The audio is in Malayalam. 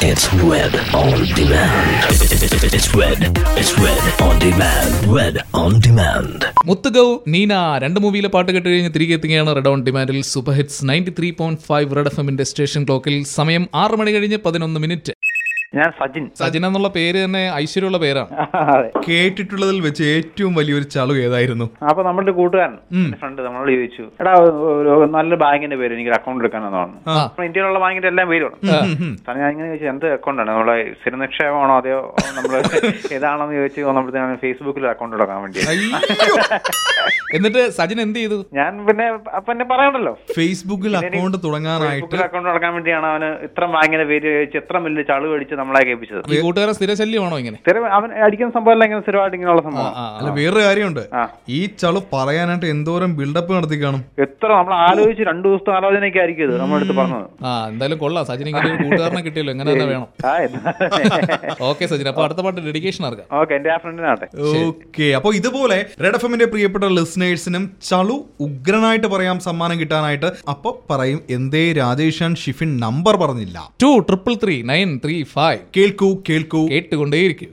It's Red on Demand. It's Red. It's Red on Demand. Red on Demand. മുത്തുഗൗ Neena രണ്ട് മൂവിയിലെ പാട്ട് കേട്ട് കഴിഞ്ഞ് തിരികെ എത്തുകയാണ് റെഡ് ഓൺ ഡിമാൻഡിൽ super hits ninety three point five red F എമ്മിന്റെ സ്റ്റേഷൻ ക്ലോക്കിൽ സമയം ആറ് മണി കഴിഞ്ഞ് പതിനൊന്ന് മിനിറ്റ് ഞാൻ സജിൻ സജിൻ എന്നുള്ള പേര് തന്നെ ഐശ്വര്യമുള്ള പേരാണ് അതെ കേട്ടിട്ടുള്ളതിൽ വെച്ച് ഏറ്റവും വലിയൊരു ചളു ഏതായിരുന്നു അപ്പൊ നമ്മളുടെ കൂട്ടുകാരൻ ഫ്രണ്ട് നമ്മളോട് ചോദിച്ചു എടാ ഒരു നല്ല ബാങ്കിന്റെ പേര് എനിക്ക് അക്കൗണ്ട് എടുക്കാനെന്ന് പറഞ്ഞു അപ്പൊ ഇന്ത്യയിലുള്ള ബാങ്കിന്റെ എല്ലാം പേരും സാറേ ഞാൻ ഇങ്ങനെ ചോദിച്ചു എന്ത് അക്കൗണ്ടാണ് നമ്മളെ സ്ഥിര നിക്ഷേപമാണോ അതെയോ നമ്മള് ഏതാണെന്ന് ചോദിച്ചു വന്നപ്പോഴത്തേക്കാണ് ഫേസ്ബുക്കിൽ അക്കൗണ്ട് എടുക്കാൻ വേണ്ടി എന്നിട്ട് സജിൻ എന്ത് ചെയ്തു ഞാൻ പിന്നെ അപ്പൊ എന്നെ പറയണ്ടല്ലോ ഫേസ്ബുക്കിൽ അക്കൗണ്ട് തുടങ്ങാനായിട്ട് ഫേസ്ബുക്കിൽ അക്കൗണ്ട് നടക്കാൻ വേണ്ടിയാണ് അവന് ഇത്ര ബാങ്കിന്റെ പേര് ചോദിച്ച് എത്ര വലിയ ചളു അടിച്ച് നമ്മളെ കേൾപ്പിച്ചത് ഈ കൂട്ടുകാരൻ സ്ഥിര ശല്യമാണോ ഇങ്ങനെ സ്ഥിരം അവൻ അടിക്കുന്ന സംഭവം ഇങ്ങനെ സ്ഥിരമായിട്ട് ഇങ്ങനെയുള്ള സംഭവം ആ, അല്ല വേറൊരു കാര്യമുണ്ട് ആ. ഈ ചളു പറയാനായിട്ട് എന്തോരം ബിൽഡപ്പ് നടത്തി കാണും എത്ര നമ്മൾ ആലോചിച്ച് രണ്ടു ദിവസത്തെ ആലോചനയൊക്കെ ആയിരിക്കും ഇത് നമ്മളെടുത്ത് പറഞ്ഞത് ആ എന്തായാലും കൊള്ളാം സജിൻ ഇങ്ങനെ ഒരു കൂട്ടുകാരനെ കിട്ടിയല്ലോ എങ്ങനെ തന്നെ വേണം ആ ഓക്കെ സജിൻ അപ്പൊ അടുത്ത പാട്ട് ഡെഡിക്കേഷൻ ആർക്കാം ഓക്കെ എന്റെ ആ ഫ്രണ്ടിനാട്ടെ ഓക്കെ അപ്പൊ ഇതുപോലെ റെഡ് എഫ് എമ്മിന്റെ പ്രിയപ്പെട്ട ലിസണേഴ്സിനും ചളു ഉഗ്രനായിട്ട് പറയാം സമ്മാനം കിട്ടാനായിട്ട് അപ്പൊ പറയും എന്തേ രാജേഷാൻ ഷിഫിൻ നമ്പർ പറഞ്ഞില്ല two triple three nine three five കേൾക്കൂ കേൾക്കൂ കേട്ടുകൊണ്ടേയിരിക്കും